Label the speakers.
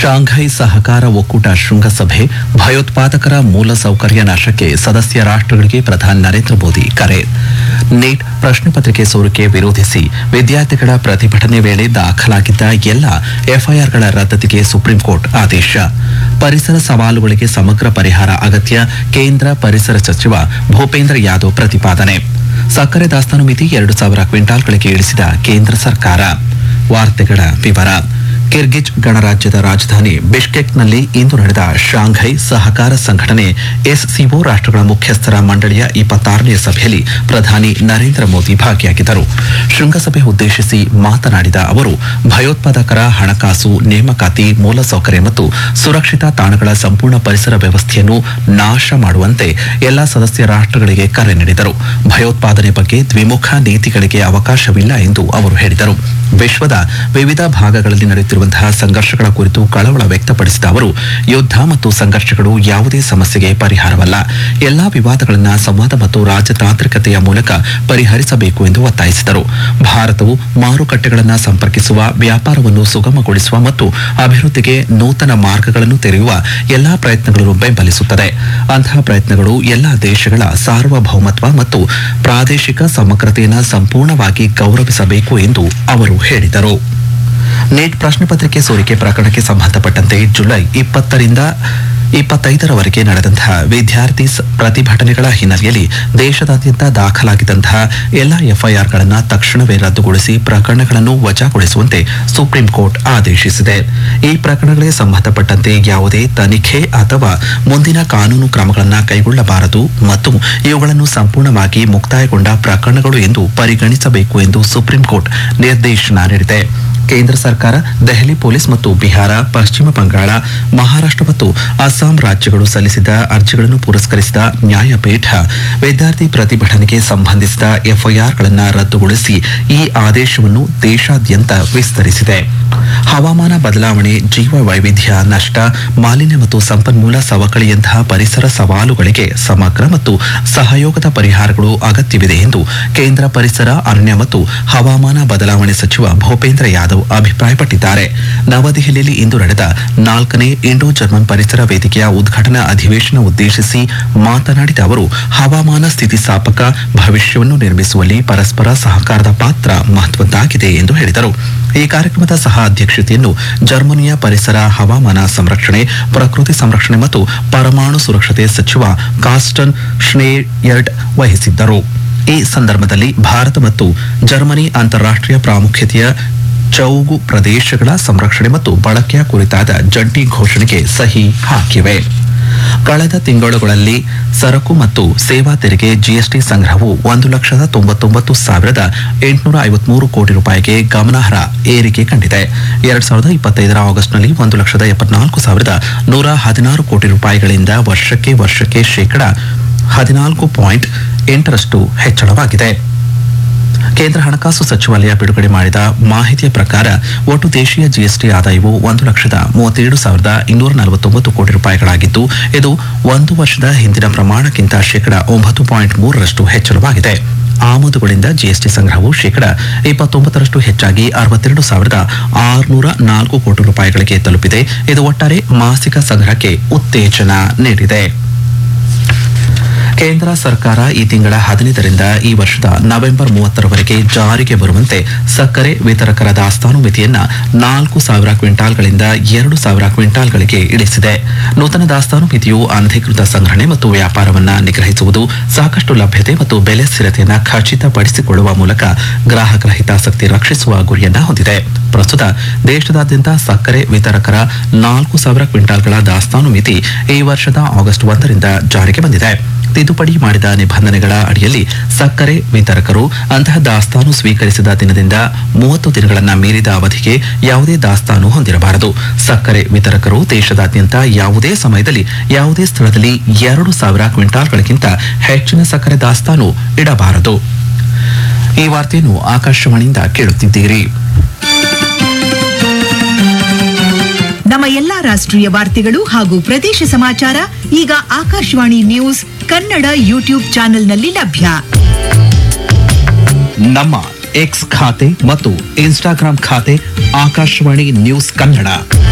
Speaker 1: Shanghai ಸಹಕಾರ ಒಕ್ಕೂಟ ಶೃಂಗಸಭೆ ಭಯೋತ್ಪಾದಕರ ಮೂಲಸೌಕರ್ಯ ನಾಶಕ್ಕೆ ಸದಸ್ಯ ರಾಷ್ಟ್ರಗಳಿಗೆ ಪ್ರಧಾನಿ ನರೇಂದ್ರ ಮೋದಿ ಕರೆ ನೀಟ್ ಪ್ರಶ್ನೆ ಪತ್ರಿಕೆ ಸೋರಿಕೆ ವಿರೋಧಿಸಿ ವಿದ್ಯಾರ್ಥಿಗಳ ಪ್ರತಿಭಟನೆ ವೇಳೆ ದಾಖಲಾಗಿದ್ದ ಎಲ್ಲ ಎಫ್ಐಆರ್ಗಳ ರದ್ದತಿಗೆ ಸುಪ್ರೀಂ ಕೋರ್ಟ್ ಆದೇಶ ಪರಿಸರ ಸವಾಲುಗಳಿಗೆ ಸಮಗ್ರ ಪರಿಹಾರ ಅಗತ್ಯ ಕೇಂದ್ರ ಪರಿಸರ ಸಚಿವ ಭೂಪೇಂದ್ರ ಯಾದವ್ ಪ್ರತಿಪಾದನೆ ಸಕ್ಕರೆ ದಾಸ್ತಾನು ಮಿತಿ ಎರಡು ಸಾವಿರ ಕ್ವಿಂಟಾಲ್ಗಳಿಗೆ ಇಳಿಸಿದ ಕೇಂದ್ರ ಸರ್ಕಾರ ವಾರ್ತೆಗಳ ವಿವರ ಕಿರ್ಗಿಜ್ ಗಣರಾಜ್ಯದ ರಾಜಧಾನಿ ಬಿಷ್ಕೆಕ್ನಲ್ಲಿ ಇಂದು ನಡೆದ ಶಾಂಘೈ ಸಹಕಾರ ಸಂಘಟನೆ ಎಸ್ಸಿಒ ರಾಷ್ಟ್ರಗಳ ಮುಖ್ಯಸ್ಥರ ಮಂಡಳಿಯ ಇಪ್ಪತ್ತಾರನೇ ಸಭೆಯಲ್ಲಿ ಪ್ರಧಾನಿ ನರೇಂದ್ರ ಮೋದಿ ಭಾಗಿಯಾಗಿದ್ದರು ಶೃಂಗಸಭೆ ಉದ್ದೇಶಿಸಿ ಮಾತನಾಡಿದ ಅವರು ಭಯೋತ್ಪಾದಕರ ಹಣಕಾಸು ನೇಮಕಾತಿ ಮೂಲಸೌಕರ್ಯ ಮತ್ತು ಸುರಕ್ಷಿತ ತಾಣಗಳ ಸಂಪೂರ್ಣ ಪರಿಸರ ವ್ಯವಸ್ಥೆಯನ್ನು ನಾಶ ಮಾಡುವಂತೆ ಎಲ್ಲಾ ಸದಸ್ಯ ರಾಷ್ಟ್ರಗಳಿಗೆ ಕರೆ ನೀಡಿದರು ಭಯೋತ್ಪಾದನೆ ಬಗ್ಗೆ ದ್ವಿಮುಖ ನೀತಿಗಳಿಗೆ ಅವಕಾಶವಿಲ್ಲ ಎಂದು ಅವರು ಹೇಳಿದರು ವಿಶ್ವದ ವಿವಿಧ ಭಾಗಗಳಲ್ಲಿ ನಡೆಯುತ್ತಿರುವಂತಹ ಸಂಘರ್ಷಗಳ ಕುರಿತು ಕಳವಳ ವ್ಯಕ್ತಪಡಿಸಿದ ಅವರು ಯುದ್ಧ ಮತ್ತು ಸಂಘರ್ಷಗಳು ಯಾವುದೇ ಸಮಸ್ಯೆಗೆ ಪರಿಹಾರವಲ್ಲ ಎಲ್ಲಾ ವಿವಾದಗಳನ್ನು ಸಂವಾದ ಮತ್ತು ರಾಜತಾಂತ್ರಿಕತೆಯ ಮೂಲಕ ಪರಿಹರಿಸಬೇಕು ಎಂದು ಒತ್ತಾಯಿಸಿದರು ಭಾರತವು ಮಾರುಕಟ್ಟೆಗಳನ್ನು ಸಂಪರ್ಕಿಸುವ ವ್ಯಾಪಾರವನ್ನು ಸುಗಮಗೊಳಿಸುವ ಮತ್ತು ಅಭಿವೃದ್ಧಿಗೆ ನೂತನ ಮಾರ್ಗಗಳನ್ನು ತೆರೆಯುವ ಎಲ್ಲಾ ಪ್ರಯತ್ನಗಳನ್ನು ಬೆಂಬಲಿಸುತ್ತದೆ ಅಂತಹ ಪ್ರಯತ್ನಗಳು ಎಲ್ಲಾ ದೇಶಗಳ ಸಾರ್ವಭೌಮತ್ವ ಮತ್ತು ಪ್ರಾದೇಶಿಕ ಸಮಗ್ರತೆಯನ್ನು ಸಂಪೂರ್ಣವಾಗಿ ಗೌರವಿಸಬೇಕು ಎಂದು ಅವರು ಹೇಳಿದರು ನೀಟ್ ಪ್ರಶ್ನೆ ಪತ್ರಿಕೆ ಸೋರಿಕೆ ಪ್ರಕರಣಕ್ಕೆ ಸಂಬಂಧಪಟ್ಟಂತೆ ಜುಲೈ ಇಪ್ಪತ್ತರಿಂದ ಇಪ್ಪತ್ತೈದರವರೆಗೆ ನಡೆದಂತಹ ವಿದ್ಯಾರ್ಥಿ ಸ- ಪ್ರತಿಭಟನೆಗಳ ಹಿನ್ನೆಲೆಯಲ್ಲಿ ದೇಶದಾದ್ಯಂತ ದಾಖಲಾಗಿದ್ದಂತಹ ಎಲ್ಲ ಎಫ್ಐಆರ್ಗಳನ್ನು ತಕ್ಷಣವೇ ರದ್ದುಗೊಳಿಸಿ ಪ್ರಕರಣಗಳನ್ನು ವಜಾಗೊಳಿಸುವಂತೆ ಸುಪ್ರೀಂ ಕೋರ್ಟ್ ಆದೇಶಿಸಿದೆ ಈ ಪ್ರಕರಣಗಳಿಗೆ ಸಂಬಂಧಪಟ್ಟಂತೆ ಯಾವುದೇ ತನಿಖೆ ಅಥವಾ ಮುಂದಿನ ಕಾನೂನು ಕ್ರಮಗಳನ್ನು ಕೈಗೊಳ್ಳಬಾರದು ಮತ್ತು ಇವುಗಳನ್ನು ಸಂಪೂರ್ಣವಾಗಿ ಮುಕ್ತಾಯಗೊಂಡ ಪ್ರಕರಣಗಳು ಎಂದು ಪರಿಗಣಿಸಬೇಕು ಎಂದು ಸುಪ್ರೀಂ ಕೋರ್ಟ್ ನಿರ್ದೇಶನ ನೀಡಿದೆ ಕೇಂದ್ರ ಸರ್ಕಾರ ದೆಹಲಿ ಪೊಲೀಸ್ ಮತ್ತು ಬಿಹಾರ ಪಶ್ಚಿಮ ಬಂಗಾಳ ಮಹಾರಾಷ್ಟ್ರ ಮತ್ತು ಅಸ್ಸಾಂ ರಾಜ್ಯಗಳು ಸಲ್ಲಿಸಿದ ಅರ್ಜಿಗಳನ್ನು ಪುರಸ್ಕರಿಸಿದ ನ್ಯಾಯಪೀಠ ವಿದ್ಯಾರ್ಥಿ ಪ್ರತಿಭಟನೆಗೆ ಸಂಬಂಧಿಸಿದ ಎಫ್ಐಆರ್ಗಳನ್ನು ರದ್ದುಗೊಳಿಸಿ ಈ ಆದೇಶವನ್ನು ದೇಶಾದ್ಯಂತ ವಿಸ್ತರಿಸಿದೆ ಹವಾಮಾನ ಬದಲಾವಣೆ ಜೀವ ವೈವಿಧ್ಯ ನಷ್ಟ ಮಾಲಿನ್ಯ ಮತ್ತು ಸಂಪನ್ಮೂಲ ಸವಕಳಿಯಂತಹ ಪರಿಸರ ಸವಾಲುಗಳಿಗೆ ಸಮಗ್ರ ಮತ್ತು ಸಹಯೋಗದ ಪರಿಹಾರಗಳು ಅಗತ್ಯವಿದೆ ಎಂದು ಕೇಂದ್ರ ಪರಿಸರ ಅರಣ್ಯ ಮತ್ತು ಹವಾಮಾನ ಬದಲಾವಣೆ ಸಚಿವ ಭೂಪೇಂದ್ರ ಯಾದವ್ ಅಭಿಪ್ರಾಯಪಟ್ಟಿದ್ದಾರೆ ನವದೆಹಲಿಯಲ್ಲಿ ಇಂದು ನಡೆದ ನಾಲ್ಕನೇ ಇಂಡೋ ಜರ್ಮನ್ ಪರಿಸರ ವೇದಿಕೆಯ ಉದ್ಘಾಟನಾ ಅಧಿವೇಶನ ಉದ್ದೇಶಿಸಿ ಮಾತನಾಡಿದ ಅವರು ಹವಾಮಾನ ಸ್ಥಿತಿಸ್ಥಾಪಕ ಭವಿಷ್ಯವನ್ನು ನಿರ್ಮಿಸುವಲ್ಲಿ ಪರಸ್ಪರ ಸಹಕಾರದ ಪಾತ್ರ ಮಹತ್ವದ್ದಾಗಿದೆ ಎಂದು ಹೇಳಿದರು ಈ ಕಾರ್ಯಕ್ರಮದ ಸಹ ಅಧ್ಯಕ್ಷತೆಯನ್ನು ಜರ್ಮನಿಯ ಪರಿಸರ ಹವಾಮಾನ ಸಂರಕ್ಷಣೆ ಪ್ರಕೃತಿ ಸಂರಕ್ಷಣೆ ಮತ್ತು ಪರಮಾಣು ಸುರಕ್ಷತೆ ಸಚಿವ ಕಾಸ್ಟನ್ ಶ್ನೇಯರ್ಡ್ ವಹಿಸಿದ್ದರು ಈ ಸಂದರ್ಭದಲ್ಲಿ ಭಾರತ ಮತ್ತು ಜರ್ಮನಿ ಅಂತಾರಾಷ್ಟ್ರೀಯ ಪ್ರಾಮುಖ್ಯತೆಯ ಚೌಗು ಪ್ರದೇಶಗಳ ಸಂರಕ್ಷಣೆ ಮತ್ತು ಬಳಕೆಯ ಕುರಿತಾದ ಜಂಟಿ ಘೋಷಣೆಗೆ ಸಹಿ ಹಾಕಿವೆ ಕಳೆದ ತಿಂಗಳುಗಳಲ್ಲಿ ಸರಕು ಮತ್ತು ಸೇವಾ ತೆರಿಗೆ ಜಿಎಸ್ಟಿ ಸಂಗ್ರಹವು ಒಂದು ಲಕ್ಷದ ತೊಂಬತ್ತೊಂಬತ್ತು ಸಾವಿರದ ಎಂಟುನೂರ ಐವತ್ಮೂರು ಕೋಟಿ ರೂಪಾಯಿಗೆ ಗಮನಾರ್ಹ ಏರಿಕೆ ಕಂಡಿದೆ ಎರಡ್ ಸಾವಿರದ ಇಪ್ಪತ್ತೈದರ ಆಗಸ್ಟ್ನಲ್ಲಿ ಒಂದು ಲಕ್ಷದ ಎಪ್ಪತ್ನಾಲ್ಕು ಸಾವಿರದ ನೂರ ಹದಿನಾರು ಕೋಟಿ ರೂಪಾಯಿಗಳಿಂದ ವರ್ಷಕ್ಕೆ ವರ್ಷಕ್ಕೆ ಶೇಕಡ ಹದಿನಾಲ್ಕು ಪಾಯಿಂಟ್ ಎಂಟರಷ್ಟು ಹೆಚ್ಚಳವಾಗಿದೆ ಕೇಂದ್ರ ಹಣಕಾಸು ಸಚಿವಾಲಯ ಬಿಡುಗಡೆ ಮಾಡಿದ ಮಾಹಿತಿಯ ಪ್ರಕಾರ ಒಟ್ಟು ದೇಶೀಯ ಜಿಎಸ್ಟಿ ಆದಾಯವು ಒಂದು ಲಕ್ಷದ ಮೂವತ್ತೇಳು ಸಾವಿರದ ಇನ್ನೂರ ನಲವತ್ತೊಂಬತ್ತು ಕೋಟಿ ರೂಪಾಯಿಗಳಾಗಿದ್ದು ಇದು ಒಂದು ವರ್ಷದ ಹಿಂದಿನ ಪ್ರಮಾಣಕ್ಕಿಂತ ಶೇಕಡ ಒಂಬತ್ತು ಪಾಯಿಂಟ್ ಮೂರರಷ್ಟು ಹೆಚ್ಚಳವಾಗಿದೆ ಆಮದುಗಳಿಂದ ಜಿಎಸ್ಟಿ ಸಂಗ್ರಹವು ಶೇಕಡ ಇಪ್ಪತ್ತೊಂಬತ್ತರಷ್ಟು ಹೆಚ್ಚಾಗಿ ಅರವತ್ತೆರಡು ಸಾವಿರದ ಆರುನೂರ ನಾಲ್ಕು ಕೋಟಿ ರೂಪಾಯಿಗಳಿಗೆ ತಲುಪಿದೆ ಇದು ಒಟ್ಟಾರೆ ಮಾಸಿಕ ಸಂಗ್ರಹಕ್ಕೆ ಉತ್ತೇಜನ ನೀಡಿದೆ ಕೇಂದ್ರ ಸರ್ಕಾರ ಈ ತಿಂಗಳ ಹದಿನೈದರಿಂದ ಈ ವರ್ಷದ ನವೆಂಬರ್ ಮೂವತ್ತರವರೆಗೆ ಜಾರಿಗೆ ಬರುವಂತೆ ಸಕ್ಕರೆ ವಿತರಕರ ದಾಸ್ತಾನು ಮಿತಿಯನ್ನ ನಾಲ್ಕು ಸಾವಿರ ಕ್ವಿಂಟಾಲ್ಗಳಿಂದ ಎರಡು ಸಾವಿರ ಕ್ವಿಂಟಾಲ್ಗಳಿಗೆ ಇಳಿಸಿದೆ ನೂತನ ದಾಸ್ತಾನು ಮಿತಿಯು ಅನಧಿಕೃತ ಸಂಗ್ರಹಣೆ ಮತ್ತು ವ್ಯಾಪಾರವನ್ನ ನಿಗ್ರಹಿಸುವುದು ಸಾಕಷ್ಟು ಲಭ್ಯತೆ ಮತ್ತು ಬೆಲೆ ಸ್ಥಿರತೆಯನ್ನ ಖಚಿತಪಡಿಸಿಕೊಳ್ಳುವ ಮೂಲಕ ಗ್ರಾಹಕರ ಹಿತಾಸಕ್ತಿ ರಕ್ಷಿಸುವ ಗುರಿಯನ್ನ ಹೊಂದಿದೆ ಪ್ರಸ್ತುತ ದೇಶದಾದ್ಯಂತ ಸಕ್ಕರೆ ವಿತರಕರ ನಾಲ್ಕು ಸಾವಿರ ಕ್ವಿಂಟಾಲ್ಗಳ ದಾಸ್ತಾನು ಮಿತಿ ಈ ವರ್ಷದ ಆಗಸ್ಟ್ ಒಂದರಿಂದ ಜಾರಿಗೆ ಬಂದಿದೆ ತಿದ್ದುಪಡಿ ಮಾಡಿದ ನಿಬಂಧನೆಗಳ ಅಡಿಯಲ್ಲಿ ಸಕ್ಕರೆ ವಿತರಕರು ಅಂತಹ ದಾಸ್ತಾನು ಸ್ವೀಕರಿಸಿದ ದಿನದಿಂದ ಮೂವತ್ತು ದಿನಗಳನ್ನ ಮೀರಿದ ಅವಧಿಗೆ ಯಾವುದೇ ದಾಸ್ತಾನು ಹೊಂದಿರಬಾರದು ಸಕ್ಕರೆ ವಿತರಕರು ದೇಶದಾದ್ಯಂತ ಯಾವುದೇ ಸಮಯದಲ್ಲಿ ಯಾವುದೇ ಸ್ಥಳದಲ್ಲಿ ಎರಡು ಸಾವಿರ ಕ್ವಿಂಟಾಲ್ಗಳಿಗಿಂತ ಹೆಚ್ಚಿನ ಸಕ್ಕರೆ ದಾಸ್ತಾನು ಇಡಬಾರದು ಈ ವಾರ್ತೆಯನ್ನು ಆಕಾಶವಾಣಿಯಿಂದ ಕೇಳುತ್ತಿದ್ದೀರಿ
Speaker 2: ನಮ್ಮ ಎಲ್ಲಾ ರಾಷ್ಟ್ರೀಯ ವಾರ್ತೆಗಳು ಹಾಗೂ ಪ್ರದೇಶ ಸಮಾಚಾರ ಈಗ ಆಕಾಶವಾಣಿ ನ್ಯೂಸ್ ಕನ್ನಡ ಯೂಟ್ಯೂಬ್ ಚಾನೆಲ್ನಲ್ಲಿ ಲಭ್ಯ
Speaker 1: ನಮ್ಮ ಎಕ್ಸ್ ಖಾತೆ ಮತ್ತು ಇನ್ಸ್ಟಾಗ್ರಾಂ ಖಾತೆ ಆಕಾಶವಾಣಿ ನ್ಯೂಸ್ ಕನ್ನಡ